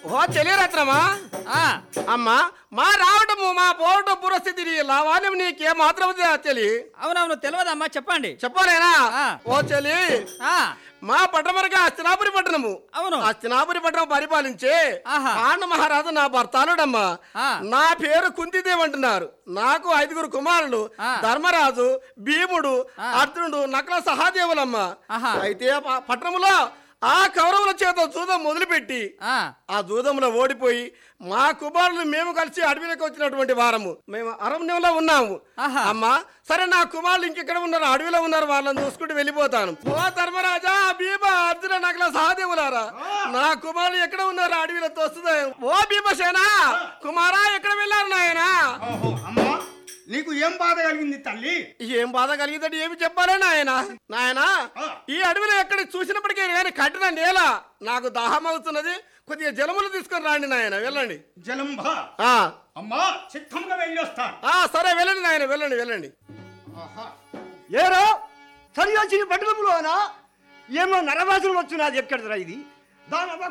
ఓ చెలిరత్నమా ఆ, అమ్మా మా రావటము మా పోవటం పూర్వస్థితి లావాణ్యం నీకే మాత్రం చెలి అవునవును తెలియదమ్మా చెప్పండి చెప్పలేనా ఆ. ఓ చెలి ఆ, మా పట్టణమనగా అస్తినాపురి పట్టణము అవును అస్తినాపురి పట్టణం పరిపాలించే ఆహా. పాండ మహారాజు నా భర్తాలుడమ్మా ఆ. నా పేరు కుంతిదేవి అంటున్నారు నాకు ఐదుగురు కుమారులు ఆ. ధర్మరాజు భీముడు ఆ. అర్జునుడు నకల సహాదేవులమ్మ ఆహా. అయితే ఆ ప- పట్టణంలో ఆ కౌరవుల చేత జూదం మొదలుపెట్టి ఆ, ఆ జూదంలో ఓడిపోయి మా కుమారులు మేము కలిసి అడవిలోకి వచ్చినటువంటి వారము మేము అరణ్యంలో ఉన్నాము ఆహా. అమ్మా సరే నా కుమారులు ఇంకెక్కడ ఉన్నారు అడవిలో ఉన్నారు వాళ్ళని చూసుకుంటూ వెళ్ళిపోతాను ఓ ధర్మరాజా భీమా అర్జున నగల సహదేవులారా నా కుమారులు ఎక్కడ ఉన్నారు అడవిలో తోస్తుంది ఓ భీమసేనా కుమారా ఎక్కడ వెళ్ళారు నాయనా ఓహో అమ్మా నీకు ఏం బాధ కలిగింది తల్లి ఏం బాధ కలిగిందంటే ఏమి చెప్పాలే నాయన నాయనా ఆ. ఈ అడవిలో ఎక్కడ చూసినప్పటికీ కానీ కట్టిన నేల నాకు దాహం అవుతున్నది కొద్దిగా జలములు తీసుకొని రాండి నాయన వెళ్ళండి జలంబ ఆ అమ్మా చిత్తంగా వెళ్ళొస్తా ఆ సరే వెళ్ళండి నాయన వెళ్ళండి వెళ్ళండి ఆహా. ఏరో సరియోచిన పట్టణంలోనా ఏమో నరవాసులు వచ్చినది ఎక్కడరా ఇది దాని